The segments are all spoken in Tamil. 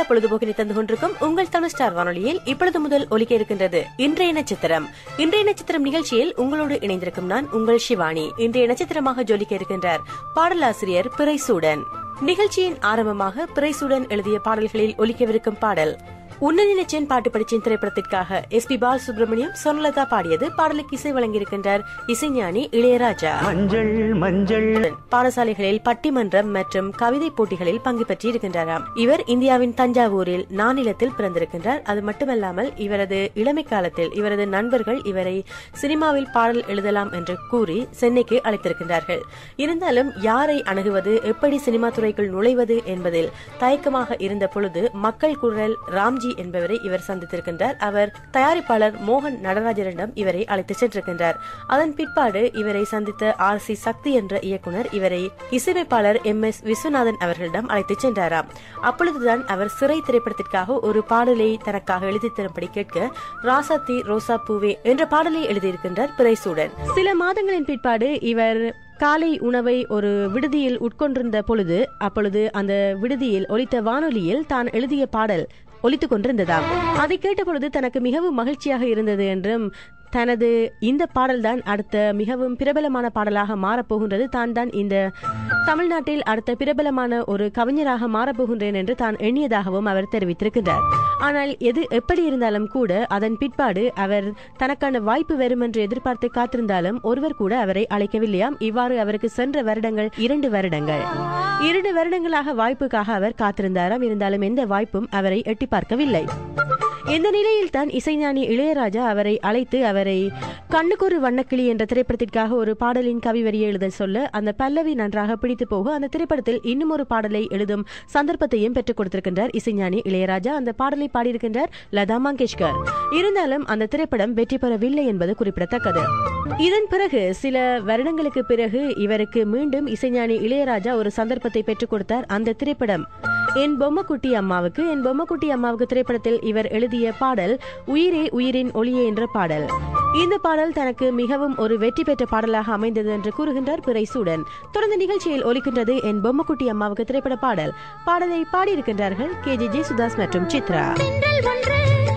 நல்ல பொழுதுபோக்கினை தந்து கொண்டிருக்கும் உங்கள் தமிழ் ஸ்டார் வானொலியில் இப்பொழுது முதல் ஒலிக்க இருக்கின்றது இன்றைய நட்சத்திரம் இன்றைய நட்சத்திரம் நிகழ்ச்சியில் உங்களோடு இணைந்திருக்கும் நான் உங்கள் சிவானி இன்றைய நட்சத்திரமாக ஜொலிக்க இருக்கின்றார் பாடலாசிரியர் பிறைசூடன் நிகழ்ச்சியின் ஆரம்பமாக பிறைசூடன் எழுதிய பாடல்களில் ஒலிக்கவிருக்கும் பாடல் உன்ன நினைச்சேன் பாட்டு படிச்சேன் திரைப்படத்திற்காக எஸ் பி பால் சுப்பிரமணியம் சொர்ணலதா பாடியது பாடலுக்கு இசை வழங்கியிருக்கின்றார் இசைஞானி இளையராஜா மஞ்சள் மஞ்சள் பாடசாலைகளில் பட்டிமன்றம் மற்றும் கவிதை போட்டிகளில் பங்கு பெற்றி இருக்கின்றாராம் இவர் இந்தியாவின் தஞ்சாவூரில் நானிலத்தில் பிறந்திருக்கின்றார் அது மட்டுமல்லாமல் இவரது இளமை காலத்தில் இவரது நண்பர்கள் இவரை சினிமாவில் பாடல் எழுதலாம் என்று கூறி சென்னைக்கு அழைத்திருக்கின்றார்கள் இருந்தாலும் யாரை அணுகுவது எப்படி சினிமா துறைக்குள் நுழைவது என்பதில் தயக்கமாக இருந்த பொழுது மக்கள் குரல் ராம்ஜி என்பவரை இவர் சந்தித்திருக்கின்றார் அவர் தயாரிப்பாளர் மோகன் நடராஜனிடம் இவரை அழைத்து சென்றிருக்கின்றார் அதன் பிற்பாடு இவரை சந்தித்த ஆர் சி சக்தி என்ற இயக்குனர் இவரை இசையமைப்பாளர் எம் எஸ் விஸ்வநாதன் அவர்களிடம் அழைத்து சென்றாராம் அப்பொழுதுதான் அவர் சிறை திரைப்படத்திற்காக ஒரு பாடலை தனக்காக எழுதி தரும்படி கேட்க ராசாத்தி ரோசா பூவே என்ற பாடலை எழுதியிருக்கின்றார் பிறைசூடன் சில மாதங்களின் பிற்பாடு இவர் காலை உணவை ஒரு விடுதியில் உட்கொண்டிருந்த பொழுது அப்பொழுது அந்த விடுதியில் ஒலித்த வானொலியில் தான் எழுதிய பாடல் ஒலித்துக் கொண்டிருந்ததாம் அதை கேட்ட பொழுது தனக்கு மிகவும் மகிழ்ச்சியாக இருந்தது என்றும் தனது இந்த பாடல்தான் அடுத்த மிகவும் பிரபலமான பாடலாக மாறப்போகின்றது தான் தான் இந்த தமிழ்நாட்டில் அடுத்த பிரபலமான ஒரு கவிஞராக மாறப்போகின்றேன் என்று தான் எண்ணியதாகவும் அவர் தெரிவித்திருக்கின்றார் ஆனால் எது எப்படி இருந்தாலும் கூட அதன் பிற்பாடு அவர் தனக்கான வாய்ப்பு வரும் என்று எதிர்பார்த்து காத்திருந்தாலும் ஒருவர் கூட அவரை அழைக்கவில்லையாம் இவ்வாறு அவருக்கு சென்ற வருடங்கள் இரண்டு வருடங்கள் இரண்டு வருடங்களாக வாய்ப்புக்காக அவர் காத்திருந்தாராம் இருந்தாலும் எந்த வாய்ப்பும் அவரை எட்டி பார்க்கவில்லை இந்த நிலையில் தான் இசைஞானி இளையராஜா அவரை அழைத்து அவரை கண்ணுக்கொரு வண்ணக்கிளி என்ற திரைப்படத்திற்காக ஒரு பாடலின் கவி வரியை எழுத சொல்ல அந்த பல்லவி நன்றாக பிடித்து போக அந்த திரைப்படத்தில் இன்னும் ஒரு பாடலை எழுதும் சந்தர்ப்பத்தையும் பெற்றுக் கொடுத்திருக்கின்றார் இசைஞானி இளையராஜா அந்த பாடலை பாடியிருக்கின்றார் லதா மங்கேஷ்கர் இருந்தாலும் அந்த திரைப்படம் வெற்றி பெறவில்லை என்பது குறிப்பிடத்தக்கது இதன் பிறகு சில வருடங்களுக்கு பிறகு இவருக்கு மீண்டும் இசைஞானி இளையராஜா ஒரு சந்தர்ப்பத்தை பெற்றுக் கொடுத்தார் அந்த திரைப்படம் என் பொம்மக்குட்டி அம்மாவுக்கு என் பொம்மக்குட்டி அம்மாவுக்கு திரைப்படத்தில் இவர் எழுதிய பாடல் உயிரே உயிரின் ஒளியே என்ற பாடல் இந்த பாடல் தனக்கு மிகவும் ஒரு வெற்றி பெற்ற பாடலாக அமைந்தது என்று கூறுகின்றார் பிறைசூடன் தொடர்ந்து நிகழ்ச்சியில் ஒலிக்கின்றது என் பொம்மக்குட்டி அம்மாவுக்கு திரைப்பட பாடல் பாடலை பாடியிருக்கின்றார்கள் கே ஜே ஜெயசுதாஸ் மற்றும் சித்ரா தென்றல் ஒன்று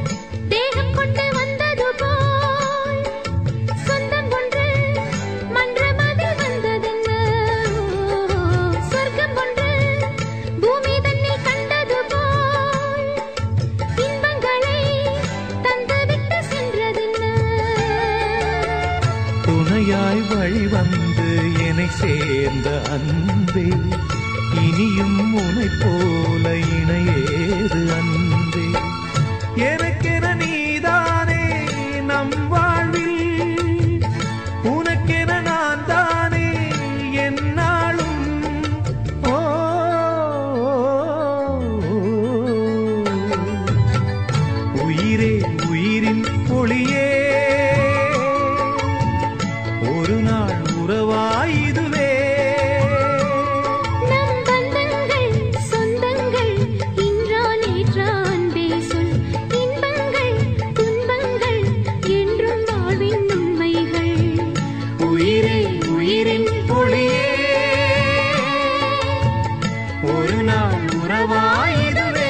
தேகம் கொண்டு வந்தது போல் சொந்தம் ஒன்று மன்றமதில் வந்ததென்ன சொர்க்கம் ஒன்று பூமி தன்னில் கண்டது போல் இன்பங்களை தந்துவிட்டு சென்றதென்ன துணையாய் வழிவந்து என்னை சேர்ந்த அன்பே இனியும் உனை போல இணையேது அன்பே எனக்கென நீதானே நம் வாழ்வில் உனக்கென நான் தானே என்னாலும் ஓ உயிரே உயிரின் ஒளியே ஒரு நாள் உறவாயுதுவே நம் பந்தங்கள் சொந்தங்கள் இன்றா நேற்றா அன்பே சொல் இன்பங்கள் துன்பங்கள் என்றும் வாழ்வின் உண்மைகள் உயிரே உயிரின் ஒளியே ஒரு நாள் உறவாயுதுவே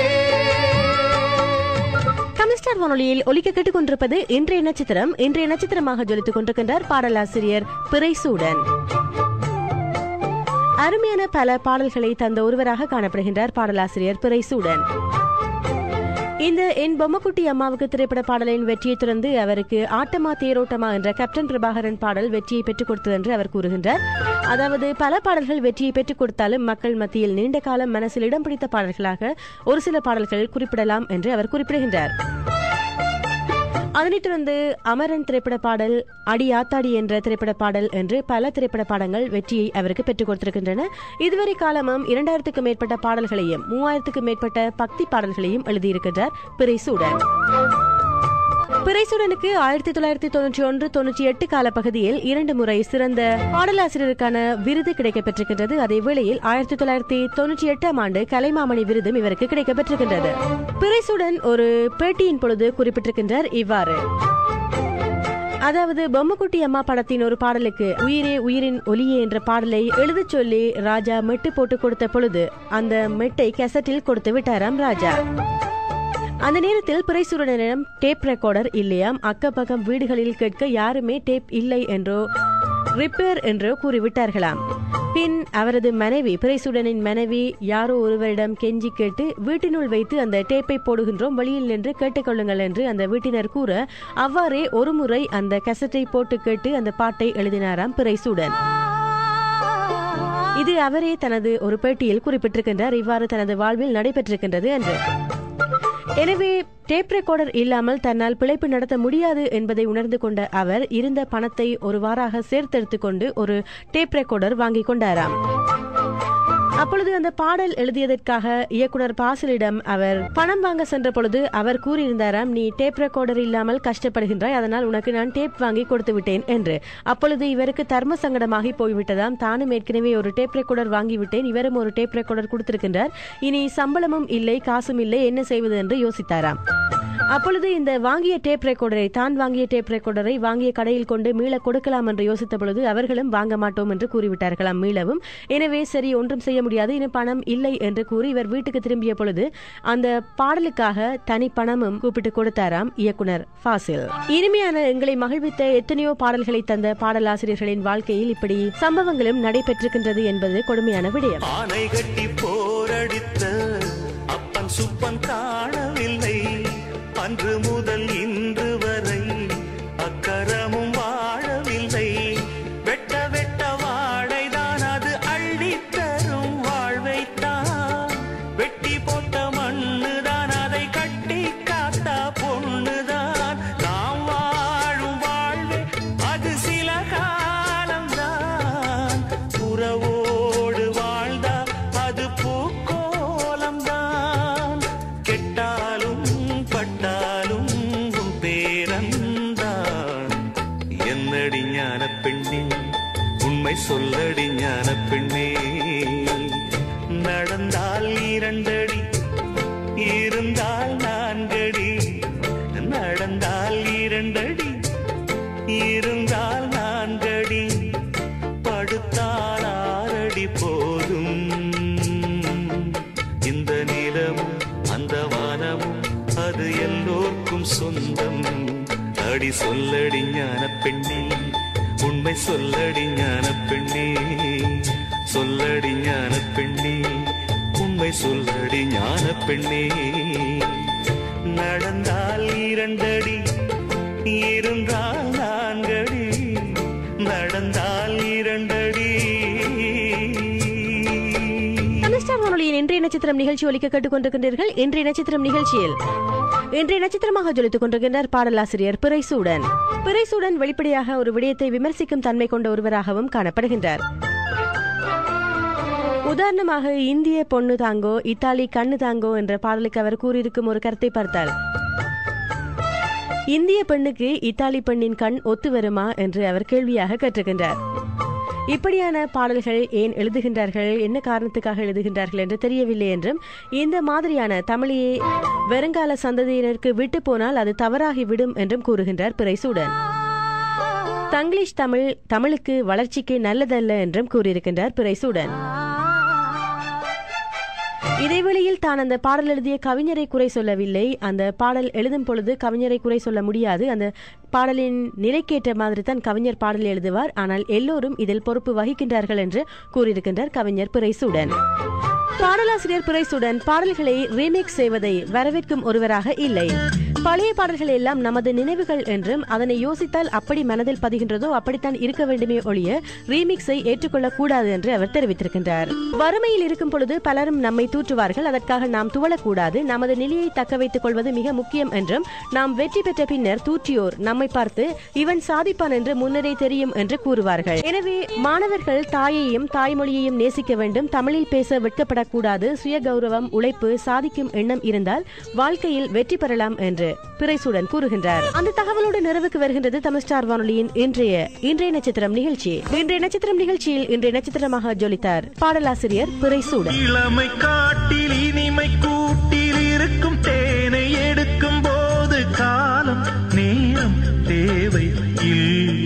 தமிழ் ஸ்டார் வானொலியில் ஒலிக்க கேட்டுக் கொண்டிருப்பது இன்றைய நட்சத்திரம் இன்றைய நட்சத்திரமாக ஜொலித்துக் கொண்டிருக்கின்றார் பாடலாசிரியர் பிறைசூடன் அருமையான பல பாடல்களை தந்த ஒருவராக காணப்படுகின்றார் பாடலாசிரியர் பிறைசூடன் இந்த என் பொம்மக்குட்டி அம்மாவுக்கு திரைப்பட பாடலின் வெற்றியை தொடர்ந்து அவருக்கு ஆட்டமா தேரோட்டமா என்ற கேப்டன் பிரபாகரன் பாடல் வெற்றியை பெற்றுக் கொடுத்தது என்று அவர் கூறுகின்றார் அதாவது பல பாடல்கள் வெற்றியை பெற்றுக் கொடுத்தாலும் மக்கள் மத்தியில் நீண்ட காலம் மனசில் இடம் பிடித்த பாடல்களாக ஒரு சில பாடல்கள் குறிப்பிடலாம் என்று அவர் குறிப்பிடுகின்றார் அதனைத் தொடர்ந்து அமரன் திரைப்பட பாடல் அடி ஆத்தாடி என்ற திரைப்பட பாடல் என்று பல திரைப்பட பாடங்கள் வெற்றியை அவருக்கு பெற்றுக் கொடுத்திருக்கின்றன இதுவரை காலமும் இரண்டாயிரத்துக்கும் மேற்பட்ட பாடல்களையும் மூவாயிரத்துக்கும் மேற்பட்ட பக்தி பாடல்களையும் எழுதியிருக்கின்றார் பிறைசூடன் பிறைசூடனுக்கு ஆயிரத்தி தொள்ளாயிரத்தி தொண்ணூற்றி ஒன்று தொண்ணூற்றி எட்டு காலப்பகுதியில் இரண்டு முறை சிறந்த பாடலாசிரியருக்கான விருது கிடைக்கப்பெற்றிருக்கின்றது அதே வேளையில் ஆயிரத்தி தொள்ளாயிரத்தி தொண்ணூற்றி எட்டாம் ஆண்டு கலைமாமணி விருதும் இவருக்கு கிடைக்கப்பெற்றிருக்கின்றது பிறைசூடன் ஒரு பேட்டியின் பொழுது குறிப்பிட்டிருக்கின்றார் இவ்வாறு அதாவது பொம்மக்குட்டி அம்மா படத்தின் ஒரு பாடலுக்கு உயிரே உயிரின் ஒலியே என்ற பாடலை எழுதச் சொல்லி ராஜா மெட்டு போட்டு கொடுத்த பொழுது அந்த மெட்டை கெசட்டில் கொடுத்து விட்டாராம் ராஜா அந்த நேரத்தில் பிறைசூரனிடம் டேப் ரெக்கார்டர் இல்லையாம் அக்கப்பக்கம் வீடுகளில் கேட்க யாருமே டேப் இல்லை என்றோ ரிப்பேர் என்றோ கூறிவிட்டார்களாம் பின் அவரது மனைவி பிறைசூடனின் மனைவி யாரோ ஒருவரிடம் கெஞ்சி கேட்டு வீட்டினுள் வைத்து அந்த டேப்பை போடுகின்றோம் வெளியில் நின்று கேட்டுக்கொள்ளுங்கள் என்று அந்த வீட்டினர் கூற அவ்வாறே ஒருமுறை அந்த கசட்டை போட்டு கேட்டு அந்த பாட்டை எழுதினாராம் பிறைசூடன் இது அவரே தனது ஒரு பேட்டியில் குறிப்பிட்டிருக்கின்றார் இவ்வாறு தனது வாழ்வில் நடைபெற்றிருக்கின்றது என்று எனவே டேப் ரெக்கார்டர் இல்லாமல் தன்னால் பிழைப்பு நடத்த முடியாது என்பதை உணர்ந்து கொண்ட அவர் இருந்த பணத்தை ஒரு வாராக சேர்த்தெடுத்துக் கொண்டு ஒரு டேப் ரெக்கார்டர் வாங்கி கொண்டாராம் அப்பொழுது அந்த பாடல் எழுதியதற்காக இயக்குனர் பாசிலிடம் அவர் பணம் வாங்க சென்ற பொழுது அவர் கூறியிருந்தாராம் நீ டேப் ரெக்கார்டர் இல்லாமல் கஷ்டப்படுகின்றாய் அதனால் உனக்கு நான் டேப் வாங்கி கொடுத்து விட்டேன் என்று அப்பொழுது இவருக்கு தர்ம சங்கடமாகி போய்விட்டதாம் தானும் ஏற்கனவே ஒரு டேப் ரெக்கார்டர் வாங்கி விட்டேன் இவரும் ஒரு டேப் ரெக்கார்டர் கொடுத்திருக்கின்றார் இனி சம்பளமும் இல்லை காசும் இல்லை என்ன செய்வது என்று யோசித்தாராம் அப்பொழுது இந்த வாங்கிய டேப் ரெக்கார்டரை தான் வாங்கிய டேப் ரெக்கார்டரை வாங்கிய கடையில் கொண்டு மீள கொடுக்கலாம் என்று யோசித்த பொழுது அவர்களும் வாங்க மாட்டோம் என்று கூறிவிட்டார்களாம் மீளவும் எனவே சரி ஒன்றும் செய்ய முடியாது இன்னும் பணம் இல்லை என்று கூறி இவர் வீட்டுக்கு திரும்பிய பொழுது அந்த பாடலுக்காக தனி பணமும் கூப்பிட்டு கொடுத்தாராம் இயக்குனர் ஃபாசில் இனிமையான எங்களை மகிழ்வித்த எத்தனையோ பாடல்களை தந்த பாடலாசிரியர்களின் வாழ்க்கையில் இப்படி சம்பவங்களும் நடைபெற்றிருக்கின்றது என்பது கொடுமையான விடயம் ஆனை கட்டி போரடித்த அப்பன் சுப்பன் காணவில்லை அன்று முதல் இன்று வரை அக்கரமும் வாழவில்லை வெட்ட வெட்ட வாடைதான் அது அள்ளித் தரும் வாழ்வைத்தான் வெட்டி போட்ட மண்ணுதான் அதை கட்டி காத்தா பொண்ணுதான் நாம் வாழும் வாழ்வே அது சில காலம்தான் உறவோடு வாழ்ந்தா அது பூக்கோலம்தான் கெட்டாலும் பட்டாலும் உன் பேரந்தான் என்னடி ஞான பெண்ணே உண்மை சொல்லடி ஞான பெண்ணே நடந்தால் இரண்டடி இருந்தால் நான்கடி நடந்தால் இரண்டடி இருந்தால் நான்கடி படுத்தால் ஆறடி போதும் இந்த நிலமும் அந்த வானமும் அது எல்லோர்க்கும் சொந்தம் அடி சொல்லடி ஞான பெண்ணே உண்மை சொல்லடி ஞான பெண்ணே சொல்லடி ஞான பெண்ணே உண்மை சொல்லடி ஞான பெண்ணே நடந்தால் இரண்டடி இருந்தால் நான்கடி நடந்தால் இரண்டடி தமிழ்ஸ்டார் வானொலியின் இன்றைய நட்சத்திரம் நிகழ்ச்சி ஒலிக்க கேட்டுக்கொண்டிருக்கின்றீர்கள் இன்றைய நட்சத்திரம் நிகழ்ச்சியில் இன்றைய நட்சத்திரமாக ஜொலித்துக் கொண்டிருக்கின்றார் பாடலாசிரியர் பிறைசூடன் பிறைசூடன் வெளிப்படையாக ஒரு விடயத்தை விமர்சிக்கும் தன்மை கொண்ட ஒருவராகவும் காணப்படுகின்றார் உதாரணமாக இந்திய பொண்ணு தாங்கோ இத்தாலி கண்ணு தாங்கோ என்ற பாடலுக்கு அவர் கூறியிருக்கும் ஒரு கருத்தை பார்த்தால் இந்திய பெண்ணுக்கு இத்தாலி பெண்ணின் கண் ஒத்து வருமா என்று அவர் கேள்வியாக கேட்டிருக்கின்றார் இப்படியான பாடல்கள் ஏன் எழுதுகின்றார்கள் என்ன காரணத்துக்காக எழுதுகின்றார்கள் என்று தெரியவில்லை என்றும் இந்த மாதிரியான தமிழையே வருங்கால சந்ததியினருக்கு விட்டு போனால் அது தவறாகி விடும் என்றும் கூறுகின்றார் பிறைசூடன் தங்கிலீஷ் தமிழ் தமிழுக்கு வளர்ச்சிக்கு நல்லதல்ல என்றும் கூறியிருக்கின்றார் பிறைசூடன் இதேவேளையில் தான் அந்த பாடல் எழுதிய கவிஞரை குறை சொல்லவில்லை அந்த பாடல் எழுதும் பொழுது கவிஞரை குறை சொல்ல முடியாது அந்த பாடலின் நிலைக்கேற்ற மாதிரி தான் கவிஞர் பாடல் எழுதுவார் ஆனால் எல்லோரும் இதில் பொறுப்பு வகிக்கின்றார்கள் என்று கூறியிருக்கின்றார் கவிஞர் பிறைசூடன் பாடலாசிரியர் பிறைசுடன் பாடல்களை ரீமேக் செய்வதை வரவேற்கும் ஒருவராக இல்லை பழைய பாடல்கள் எல்லாம் நமது நினைவுகள் என்றும் அதனை யோசித்தால் அப்படி மனதில் பதிகின்றதோ அப்படித்தான் இருக்க வேண்டுமே ஒழிய ரீமிக்ஸை ஏற்றுக்கொள்ளக் கூடாது என்று அவர் தெரிவித்திருக்கின்றார் வறுமையில் இருக்கும் பொழுது பலரும் நம்மை தூற்றுவார்கள் அதற்காக நாம் துவளக்கூடாது நமது நிலையை தக்க வைத்துக் கொள்வது மிக முக்கியம் என்றும் நாம் வெற்றி பெற்ற பின்னர் தூற்றியோர் நம்மை பார்த்து இவன் சாதிப்பான் என்று முன்னரே தெரியும் என்று கூறுவார்கள் எனவே மாணவர்கள் தாயையும் தாய்மொழியையும் நேசிக்க வேண்டும் தமிழில் பேச வெட்கப்படக்கூடாது சுய கௌரவம் உழைப்பு சாதிக்கும் எண்ணம் இருந்தால் வாழ்க்கையில் வெற்றி பெறலாம் என்று பிறைசூடன் கூறுகின்றார் அந்த தகவலோடு நிறைவுக்கு வருகின்றது தமிழ் ஸ்டார் வானொலியின் இன்றைய இன்றைய நட்சத்திரம் நிகழ்ச்சி இன்றைய நட்சத்திரம் நிகழ்ச்சியில் இன்றைய நட்சத்திரமாக ஜொலித்தார் பாடலாசிரியர் பிறைசூடன் இளமை காட்டில் இனிமை கூட்டில் இருக்கும் தேனை எடுக்கும் போது காலம் நேரம் தேவை இல்லை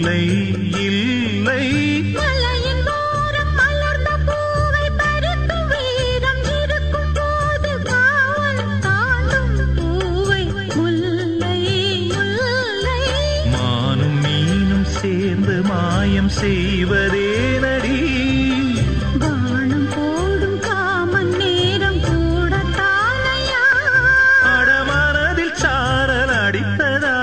இல்லை இல்லை மலையின் ஓரம் மலர்ந்த பூவை பறிக்கும் வீரம் இருக்கும் போது காவல் தாண்டும் பூவை முல்லை முல்லை மானும் மீனும் சேர்ந்து மாயம் செய்வதே நடி வானம் போடும் காமன் நேரம் கூட தானையா அடமனதில் சாரல் அடித்ததா